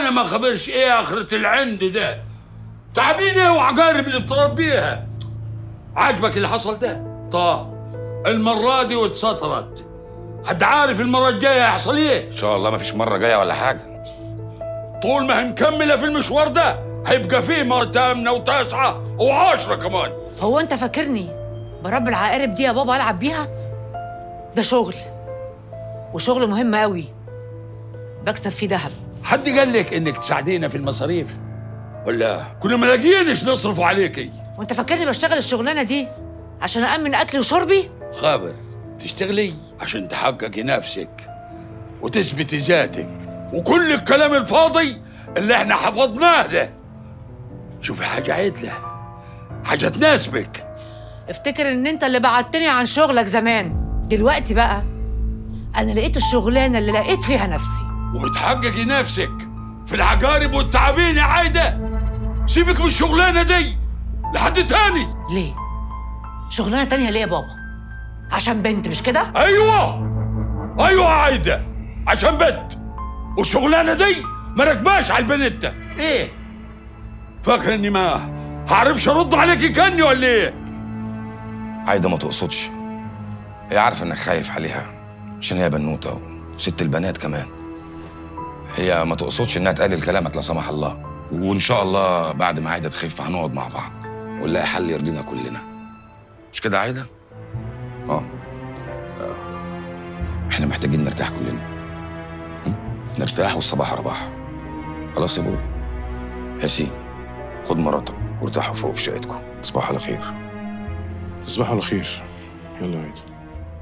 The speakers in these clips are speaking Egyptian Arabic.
انا ما خبرش ايه اخرة العند ده تعبين ايه وعقارب اللي بتربيها عاجبك اللي حصل ده طه المرة دي واتسطرت حد عارف المرة الجاية هيحصل ايه ان شاء الله ما فيش مره جايه ولا حاجه طول ما هي مكملة في المشوار ده هيبقى فيه مرة تامنة وتاسعة وعشرة كمان هو انت فاكرني برب العقارب دي يا بابا العب بيها ده شغل وشغل مهم قوي بكسب فيه ذهب حد قال لك انك تساعدينا في المصاريف ولا كنا ملاقيينش نصرف عليكي وانت فاكرني بشتغل الشغلانه دي عشان أأمن أكلي وشربي خابر تشتغلي عشان تحققي نفسك وتثبتي ذاتك وكل الكلام الفاضي اللي احنا حفظناه ده شوفي حاجة عدلة حاجة تناسبك افتكر ان انت اللي بعدتني عن شغلك زمان دلوقتي بقى انا لقيت الشغلانه اللي لقيت فيها نفسي وبتحققي نفسك في العقارب والتعابين يا عايدة سيبك من الشغلانة دي لحد تاني ليه شغلانه تانية ليه يا بابا عشان بنت مش كده ايوه ايوه يا عايدة عشان بنت والشغلانة دي ما ركباش على البنت ده ايه فاكرة اني ما هعرفش ارد عليكي كاني ولا ايه عايده ما تقصدش هي عارفه انك خايف عليها عشان هي بنوته وست البنات كمان هي ما تقصدش انها تقلل كلامك لا سمح الله وان شاء الله بعد ما عايده تخف هنقعد مع بعض ونلاقي حل يرضينا كلنا مش كده عايده اه آه. احنا محتاجين نرتاح كلنا م? نرتاح والصباح رباح خلاص يا ابوي ياسين خد مراتك وارتاحوا فوق في شقتكم تصبحوا على خير تصبحوا على خير يلا يا عيد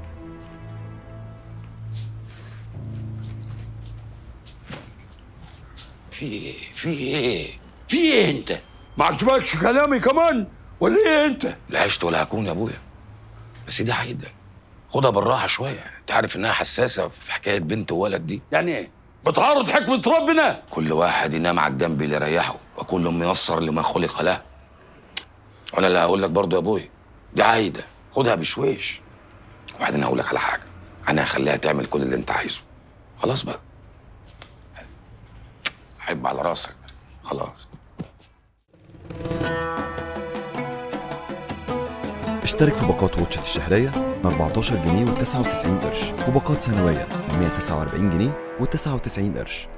في ايه في ايه في ايه انت ما عجبكش كلامي كمان ولا ايه انت لا عشت ولا هكون يا ابويا بس دي عايده خدها بالراحه شويه انت عارف انها حساسه في حكايه بنت وولد دي يعني ايه بتعارض حكمة ربنا كل واحد ينام على الجنب اللي يريحه وكل ميسر لما خلق له وانا اللي هقول لك برضه يا ابويا دي عايده خدها بشويش وبعدين هقول لك على حاجه انا هخليها تعمل كل اللي انت عايزه خلاص بقى حب على راسك خلاص اشترك في باقات واتشت الشهرية ب 14 جنيه و99 قرش وباقات سنوية ب 149 جنيه و99 قرش